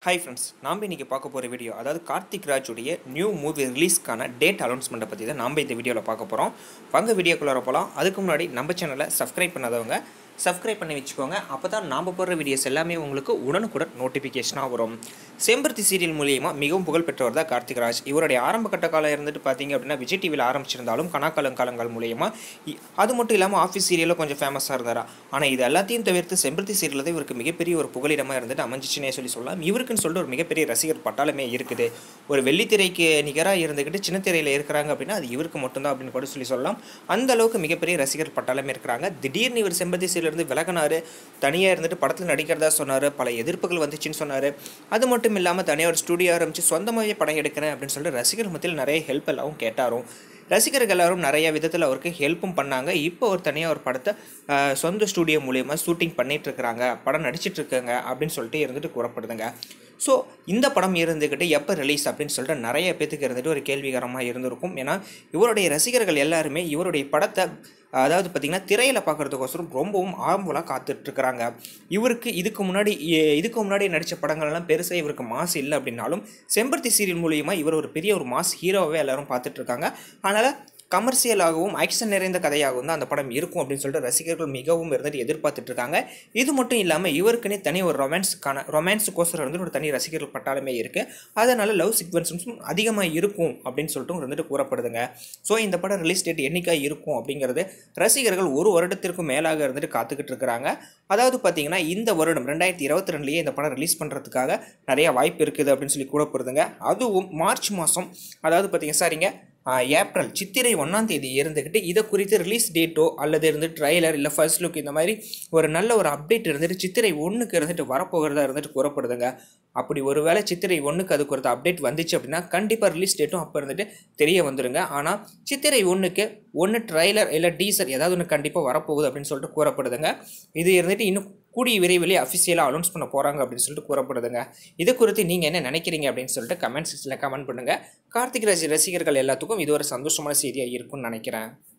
hi friends நாம் இன்றைக்கி பார்க்க போகிற வீடியோ அதாவது கார்த்திக் ராஜுடைய நியூ மூவி ரிலீஸ்க்கான டேட் அனௌன்ஸ்மெண்ட்டை பற்றி தான் நாம் இந்த வீடியோவில் பார்க்க போகிறோம் வாங்க வீடியோக்குள்ளார போகலாம் அதுக்கு முன்னாடி நம்ம சேனலை சப்ஸ்கிரைப் பண்ணாதவங்க சப்ஸ்கிரைப் பண்ணி வச்சுக்கோங்க அப்போ தான் நாம் போடுற வீடியோஸ் எல்லாமே உங்களுக்கு உடனுக்குடன் நோட்டிஃபிகேஷனாக வரும் செம்பருத்தி சீரியல் மூலியமாக மிகவும் புகழ்பெற்றவர் தான் கார்த்திக் ராஜ் இவருடைய ஆரம்ப கட்ட காலம் இருந்துட்டு பார்த்தீங்க அப்படின்னா விஜய் டிவியில் ஆரம்பிச்சிருந்தாலும் கனாக்காலங்காலங்கள் மூலியமாக அது மட்டும் இல்லாமல் ஆஃபீஸ் சீரியலும் கொஞ்சம் ஃபேமஸாக இருந்தாரா ஆனால் இது எல்லாத்தையும் தவிர்த்து செம்பருத்தி சீரியல் தான் இவருக்கு மிகப்பெரிய ஒரு புகலிடமாக இருந்துட்டு அமைஞ்சிச்சுனே சொல்லி சொல்லலாம் இவருக்குன்னு சொல்லிட்டு ஒரு மிகப்பெரிய ரசிகர் பட்டாளமே இருக்குது ஒரு வெள்ளித்திரைக்கு நிகராக இருந்துக்கிட்டு சின்ன திரையில் இருக்கிறாங்க அப்படின்னா அது இவருக்கு மட்டும்தான் அப்படின்னு கூட சொல்லி சொல்லலாம் அந்த அளவுக்கு மிகப்பெரிய ரசிகர் பட்டாளமே இருக்கிறாங்க திடீர்னு இவர் செம்பருத்தி சீரியலிருந்து விலகினார் தனியாக இருந்துட்டு படத்தில் நடிக்கிறதா சொன்னார் பல எதிர்ப்புகள் வந்துச்சுன்னு சொன்னார் அது மட்டும் இல்லாமல் தனியாக ஒரு ஸ்டுடியோ ஆரம்பித்து சொந்தமாகவே படம் எடுக்கிறேன் அப்படின்னு சொல்லிட்டு ரசிகர் மத்தியில் நிறைய ஹெல்ப் எல்லாவும் கேட்டாரும் ரசிகர்கள் எல்லாரும் நிறைய விதத்தில் அவருக்கு ஹெல்ப்பும் பண்ணாங்க இப்போ ஒரு தனியாக ஒரு படத்தை ஆஹ், சொந்த ஸ்டூடியோ மூலியமா ஷூட்டிங் பண்ணிட்டு இருக்கிறாங்க படம் நடிச்சிட்டு இருக்காங்க அப்படின்னு சொல்லிட்டு இருந்துட்டு கூறப்படுதுங்க ஸோ இந்த படம் இருந்துக்கிட்டு எப்போ ரிலீஸ் அப்படின்னு சொல்லிட்டு நிறைய பேத்துக்கு இருந்துட்டு ஒரு கேள்விகரமாக இருந்திருக்கும் ஏன்னா இவருடைய ரசிகர்கள் எல்லாருமே இவருடைய படத்தை அதாவது பார்த்திங்கன்னா திரையில் பார்க்குறதுக்கோசரம் ரொம்பவும் ஆர்வலாக காத்துட்ருக்குறாங்க இவருக்கு இதுக்கு முன்னாடி இ- இதுக்கு முன்னாடி நடித்த படங்கள்லாம் பெருசாக இவருக்கு மாஸ் இல்லை அப்படின்னாலும் செம்பருத்தி சீரியல் மூலியமா இவர் ஒரு பெரிய ஒரு மாஸ் ஹீரோவே எல்லாரும் பார்த்துட்டு இருக்காங்க அதனால் கமர்ஷியலாகவும் ஆக்ஷன் நிறைந்த கதையாகவும் தான் அந்த படம் இருக்கும் அப்படின்னு சொல்லிட்டு ரசிகர்கள் மிகவும் இருந்துட்டு எதிர்பார்த்துட்டு இருக்காங்க இது மட்டும் இல்லாமல் இவருக்குன்னே தனி ஒரு ரொமான்ஸுக்கான ரொமான்ஸுக்கோசரம் வந்து ஒரு தனி ரசிகர்கள் பட்டாலுமே இருக்குது அதனால் லவ் சீக்வன்ஸும் அதிகமாக இருக்கும் அப்படின்னு சொல்லிட்டு இருந்துட்டு கூறப்படுதுங்க ஸோ இந்த படம் ரிலீஸ் டேட் என்னைக்கா இருக்கும் அப்படிங்கிறது ரசிகர்கள் ஒரு வருடத்திற்கும் மேலாக இருந்துட்டு காத்துக்கிட்டு இருக்கிறாங்க அதாவது பார்த்தீங்கன்னா இந்த வருடம் ரெண்டாயிரத்தி இருபத்தி ரெண்டுலேயே இந்த படம் ரிலீஸ் பண்ணுறதுக்காக நிறைய வாய்ப்பு இருக்குது அப்படின்னு சொல்லி கூறப்படுதுங்க அதுவும் மார்ச் மாதம் அதாவது பார்த்தீங்க சாரிங்க ஆஹ் ஏப்ரல் சித்திரை ஒன்றாம் தேதி இருந்துக்கிட்டு இதை குறித்து ரிலீஸ் டேட்டோ அல்லது இருந்து ட்ரைலர் இல்லை ஃபர்ஸ்ட் லுக் இந்த மாதிரி ஒரு நல்ல ஒரு அப்டேட் இருந்துட்டு சித்திரை ஒன்றுக்கு இருந்துட்டு வரப்போகிறதா இருந்துட்டு கூறப்படுதுங்க அப்படி ஒருவேளை சித்திரை ஒன்றுக்கு அதுக்கு ஒரு அப்டேட் வந்துச்சு அப்படின்னா கண்டிப்பாக ரிலீஸ் டேட்டும் அப்போ இருந்துட்டு தெரிய வந்துருங்க ஆனால் சித்திரை ஒன்றுக்கு ஒன்று ட்ரைலர் இல்லை டீசர் ஏதாவது ஒன்று கண்டிப்பாக வரப்போகுது அப்படின்னு சொல்லிட்டு கூறப்படுதுங்க இது இருந்துட்டு இன்னும் கூடிய விரைவிலே அஃபிஷியலாக அனௌன்ஸ் பண்ண போகிறாங்க அப்படின்னு சொல்லிட்டு கூறப்படுதுங்க இது குறித்து நீங்கள் என்ன நினைக்கிறீங்க அப்படின்னு சொல்லிட்டு கமெண்ட் செக்ஷனில் கமெண்ட் பண்ணுங்கள் கார்த்திக் ராஜ் ரசிகர்கள் எல்லாத்துக்கும் இது ஒரு சந்தோஷமான செய்தியாக இருக்கும்னு நினைக்கிறேன்